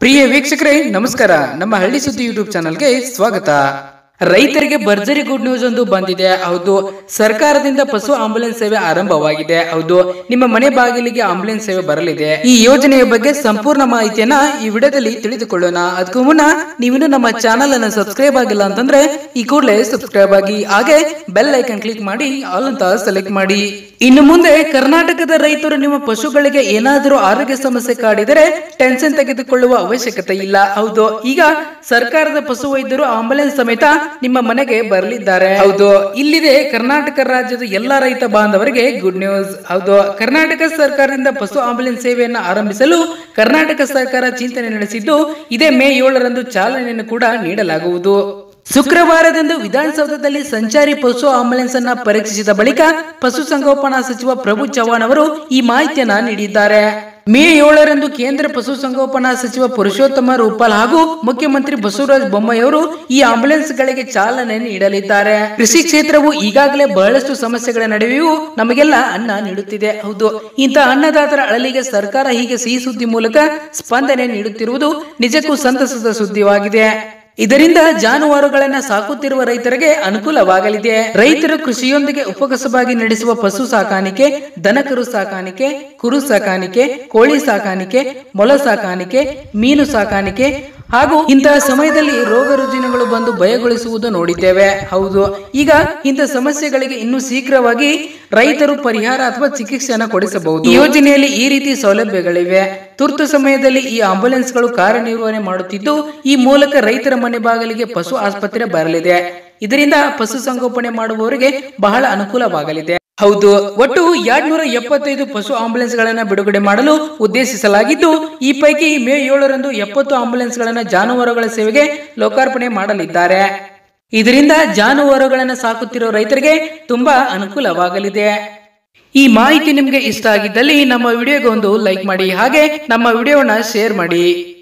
ಪ್ರಿಯ ವೀಕ್ಷಕರೇ ನಮಸ್ಕಾರ ನಮ್ಮ ಹಳ್ಳಿ ಸುದ್ದಿ ಯೂಟ್ಯೂಬ್ ಚಾನಲ್ಗೆ ಸ್ವಾಗತ ರೈತರಿಗೆ ಭರ್ಜರಿ ಗುಡ್ ನ್ಯೂಸ್ ಒಂದು ಬಂದಿದೆ ಹೌದು ಸರ್ಕಾರದಿಂದ ಪಶು ಆಂಬುಲೆನ್ಸ್ ಸೇವೆ ಆರಂಭವಾಗಿದೆ ಹೌದು ನಿಮ್ಮ ಮನೆ ಬಾಗಿಲಿಗೆ ಆಂಬುಲೆನ್ಸ್ ಸೇವೆ ಬರಲಿದೆ ಈ ಯೋಜನೆಯ ಬಗ್ಗೆ ಸಂಪೂರ್ಣ ಮಾಹಿತಿಯನ್ನ ಈ ವಿಡಿಯೋದಲ್ಲಿ ತಿಳಿದುಕೊಳ್ಳೋಣ ಅದಕ್ಕೂ ಮುನ್ನ ನೀವಿನ್ನು ನಮ್ಮ ಚಾನಲ್ ಅನ್ನು ಸಬ್ಸ್ಕ್ರೈಬ್ ಆಗಿಲ್ಲ ಅಂತಂದ್ರೆ ಈ ಕೂಡಲೇ ಸಬ್ಸ್ಕ್ರೈಬ್ ಆಗಿ ಹಾಗೆ ಬೆಲ್ ಐಕನ್ ಕ್ಲಿಕ್ ಮಾಡಿ ಆಲ್ ಅಂತ ಸೆಲೆಕ್ಟ್ ಮಾಡಿ ಇನ್ನು ಮುಂದೆ ಕರ್ನಾಟಕದ ರೈತರು ನಿಮ್ಮ ಪಶುಗಳಿಗೆ ಏನಾದರೂ ಆರೋಗ್ಯ ಸಮಸ್ಯೆ ಕಾಡಿದರೆ ಟೆನ್ಷನ್ ತೆಗೆದುಕೊಳ್ಳುವ ಅವಶ್ಯಕತೆ ಇಲ್ಲ ಹೌದು ಈಗ ಸರ್ಕಾರದ ಪಶು ವೈದ್ಯರು ಆಂಬುಲೆನ್ಸ್ ಸಮೇತ ನಿಮ್ಮ ಮನೆಗೆ ಬರಲಿದ್ದಾರೆ ಹೌದು ಇಲ್ಲಿದೆ ಕರ್ನಾಟಕ ರಾಜ್ಯದ ಎಲ್ಲಾ ರೈತ ಬಾಂಧವರಿಗೆ ಗುಡ್ ನ್ಯೂಸ್ ಹೌದು ಕರ್ನಾಟಕ ಸರ್ಕಾರದಿಂದ ಪಶು ಆಂಬುಲೆನ್ಸ್ ಸೇವೆಯನ್ನು ಆರಂಭಿಸಲು ಕರ್ನಾಟಕ ಸರ್ಕಾರ ಚಿಂತನೆ ನಡೆಸಿದ್ದು ಇದೇ ಮೇ ಏಳರಂದು ಚಾಲನೆಯನ್ನು ಕೂಡ ನೀಡಲಾಗುವುದು ಶುಕ್ರವಾರದಂದು ವಿಧಾನಸೌಧದಲ್ಲಿ ಸಂಚಾರಿ ಪಶು ಆಂಬುಲೆನ್ಸ್ ಅನ್ನ ಪರೀಕ್ಷಿಸಿದ ಬಳಿಕ ಪಶುಸಂಗೋಪನಾ ಸಚಿವ ಪ್ರಭು ಚವ್ಹಾಣ್ ಅವರು ಈ ಮಾಹಿತಿಯನ್ನ ನೀಡಿದ್ದಾರೆ ಮೇ ಏಳರಂದು ಕೇಂದ್ರ ಪಶುಸಂಗೋಪನಾ ಸಚಿವ ಪುರುಷೋತ್ತಮ ರೂಪಾಲ್ ಹಾಗೂ ಮುಖ್ಯಮಂತ್ರಿ ಬಸವರಾಜ ಬೊಮ್ಮಾಯಿ ಅವರು ಈ ಆಂಬುಲೆನ್ಸ್ ಗಳಿಗೆ ಚಾಲನೆ ನೀಡಲಿದ್ದಾರೆ ಕೃಷಿ ಕ್ಷೇತ್ರವು ಈಗಾಗಲೇ ಬಹಳಷ್ಟು ಸಮಸ್ಯೆಗಳ ನಡುವೆಯೂ ನಮಗೆಲ್ಲ ಅನ್ನ ನೀಡುತ್ತಿದೆ ಹೌದು ಇಂಥ ಅನ್ನದಾತರ ಅಳಲಿಗೆ ಸರ್ಕಾರ ಹೀಗೆ ಸಿಹಿ ಸುದ್ದಿ ಮೂಲಕ ಸ್ಪಂದನೆ ನೀಡುತ್ತಿರುವುದು ನಿಜಕ್ಕೂ ಸಂತಸದ ಸುದ್ದಿಯಾಗಿದೆ ಇದರಿಂದ ಜಾನುವಾರುಗಳನ್ನ ಸಾಕುತ್ತಿರುವ ರೈತರಿಗೆ ಅನುಕೂಲವಾಗಲಿದೆ ರೈತರು ಕೃಷಿಯೊಂದಿಗೆ ಉಪಕಸಬಾಗಿ ನಡೆಸುವ ಪಶು ಸಾಕಾಣಿಕೆ ದನಕರು ಸಾಕಾಣಿಕೆ ಕುರು ಸಾಕಾಣಿಕೆ ಕೋಳಿ ಸಾಕಾಣಿಕೆ ಮೊಲ ಸಾಕಾಣಿಕೆ ಮೀನು ಸಾಕಾಣಿಕೆ ಹಾಗೂ ಇಂತಹ ಸಮಯದಲ್ಲಿ ರೋಗ ರುಜಿನಗಳು ಬಂದು ಭಯಗೊಳಿಸುವುದು ನೋಡಿದ್ದೇವೆ ಹೌದು ಈಗ ಇಂಥ ಸಮಸ್ಯೆಗಳಿಗೆ ಇನ್ನು ಶೀಘ್ರವಾಗಿ ರೈತರು ಪರಿಹಾರ ಅಥವಾ ಚಿಕಿತ್ಸೆಯನ್ನು ಕೊಡಿಸಬಹುದು ಈ ಯೋಜನೆಯಲ್ಲಿ ಈ ರೀತಿ ಸೌಲಭ್ಯಗಳಿವೆ ತುರ್ತು ಸಮಯದಲ್ಲಿ ಈ ಆಂಬುಲೆನ್ಸ್ಗಳು ಕಾರ್ಯನಿರ್ವಹಣೆ ಮಾಡುತ್ತಿದ್ದು ಈ ಮೂಲಕ ರೈತರ ಮನೆ ಬಾಗಿಲಿಗೆ ಪಶು ಆಸ್ಪತ್ರೆ ಬರಲಿದೆ ಇದರಿಂದ ಪಶು ಸಂಗೋಪನೆ ಮಾಡುವವರಿಗೆ ಬಹಳ ಅನುಕೂಲವಾಗಲಿದೆ ಹೌದು ಒಟ್ಟು ಎರಡ್ನೂರ ಎಪ್ಪತ್ತೈದು ಪಶು ಆಂಬುಲೆನ್ಸ್ ಗಳನ್ನ ಬಿಡುಗಡೆ ಮಾಡಲು ಉದ್ದೇಶಿಸಲಾಗಿದ್ದು ಈ ಪೈಕಿ ಮೇ ಏಳರಂದು ಎಪ್ಪತ್ತು ಆಂಬುಲೆನ್ಸ್ ಗಳನ್ನ ಜಾನುವಾರುಗಳ ಸೇವೆಗೆ ಲೋಕಾರ್ಪಣೆ ಮಾಡಲಿದ್ದಾರೆ ಇದರಿಂದ ಜಾನುವಾರುಗಳನ್ನ ಸಾಕುತ್ತಿರುವ ರೈತರಿಗೆ ತುಂಬಾ ಅನುಕೂಲವಾಗಲಿದೆ ಈ ಮಾಹಿತಿ ನಿಮ್ಗೆ ಇಷ್ಟ ಆಗಿದ್ದಲ್ಲಿ ನಮ್ಮ ವಿಡಿಯೋಗೆ ಒಂದು ಲೈಕ್ ಮಾಡಿ ಹಾಗೆ ನಮ್ಮ ವಿಡಿಯೋನ ಶೇರ್ ಮಾಡಿ